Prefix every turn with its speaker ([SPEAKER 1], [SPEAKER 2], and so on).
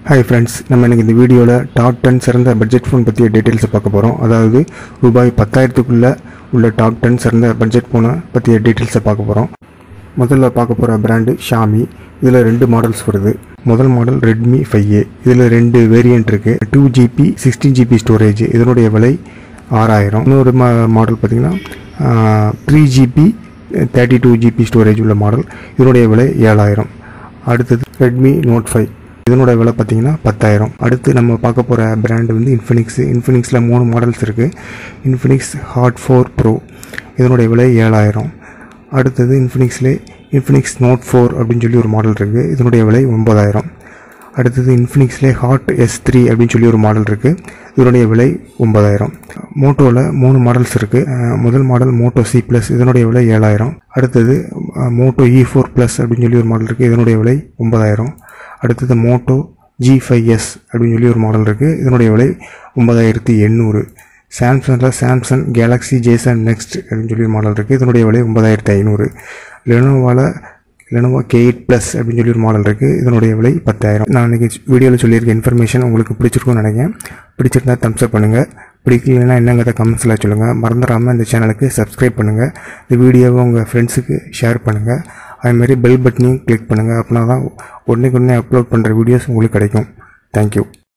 [SPEAKER 1] hi friends நம்ம இன்னைக்கு இந்த வீடியோவில் டாப் டென் சிறந்த பட்ஜெட் ஃபோன் பற்றிய டீட்டெயில்ஸை பார்க்க போகிறோம் அதாவது ரூபாய் பத்தாயிரத்துக்குள்ளே உள்ள டாப் டென் சிறந்த பட்ஜெட் ஃபோனை பற்றிய டீட்டெயில்ஸை பார்க்க போகிறோம் முதல்ல பார்க்க போகிற பிராண்டு ஷாமி இதில் ரெண்டு மாடல்ஸ் வருது முதல் மாடல் ரெட்மி ஃபைவ் ஏ இதில் ரெண்டு வேரியன்ட் இருக்குது two GB sixteen GB storage இதனுடைய விலை ஆறாயிரம் இன்னொரு மா மாடல் பார்த்திங்கன்னா three GB thirty two GB storage உள்ள மாடல் இதனுடைய விலை ஏழாயிரம் அடுத்தது ரெட்மி நோட் ஃபைவ் இதனோட விலை பார்த்தீங்கன்னா பத்தாயிரம் அடுத்து நம்ம பார்க்க போகிற பிராண்டு வந்து இன்ஃபினிக்ஸ் இன்ஃபினிக்ஸில் மூணு மாடல்ஸ் இருக்குது இன்ஃபினிக்ஸ் ஹாட் ஃபோர் ப்ரோ இதனுடைய விலை ஏழாயிரம் அடுத்தது இன்ஃபினிக்ஸ்லே இன்ஃபினிக்ஸ் நோட் ஃபோர் அப்படின்னு சொல்லி ஒரு மாடல் இருக்குது இதனுடைய விலை ஒம்பதாயிரம் அடுத்தது இன்ஃபினிக்ஸ்லே ஹாட் எஸ் த்ரீ அப்படின்னு சொல்லி ஒரு மாடல் இருக்குது இதனுடைய விலை ஒன்பதாயிரம் மோட்டோவில் மூணு மாடல்ஸ் இருக்குது முதல் மாடல் மோட்டோ சி ப்ளஸ் இதனுடைய விலை ஏழாயிரம் அடுத்தது மோட்டோ இ ஃபோர் ப்ளஸ் அப்படின்னு சொல்லி ஒரு மாடல் இருக்குது இதனுடைய விலை ஒன்பதாயிரம் அடுத்தது மோட்டோ ஜி ஃபைவ் எஸ் அப்படின்னு சொல்லி ஒரு மாடல் இருக்குது இதனுடைய விலை ஒன்பதாயிரத்தி எண்ணூறு சாம்சங்கில் சாம்சங் கேலக்ஸி ஜேசன் நெக்ஸ்ட் அப்படின்னு சொல்லி ஒரு மாடல் இருக்குது இதனுடைய விலை ஒன்பதாயிரத்தி ஐநூறு லெனோவாவில் லெனோவா கே எயிட் ப்ளஸ் அப்படின்னு சொல்லி ஒரு மாடல் இருக்குது இதனுடைய விலை பத்தாயிரம் நான் இன்றைக்கி வீடியோவில் சொல்லியிருக்க இன்ஃபர்மேஷன் உங்களுக்கு பிடிச்சிருக்கும்னு நினைக்கிறேன் பிடிச்சிருந்தா தம்ஸ் அப் பண்ணுங்கள் பிடிக்கலன்னா என்னங்கிறத கமெண்ட்ஸில் சொல்லுங்கள் மறந்துடாமல் இந்த சேனலுக்கு சப்ஸ்கிரைப் பண்ணுங்கள் இந்த வீடியோவை உங்கள் ஃப்ரெண்ட்ஸுக்கு ஷேர் பண்ணுங்கள் அதுமாரி பெல் பட்டனையும் கிளிக் பண்ணுங்கள் அப்படின்னா தான் உடனே உடனே அப்லோட் பண்ணுற வீடியோஸ் உங்களுக்கு கிடைக்கும் தேங்க்யூ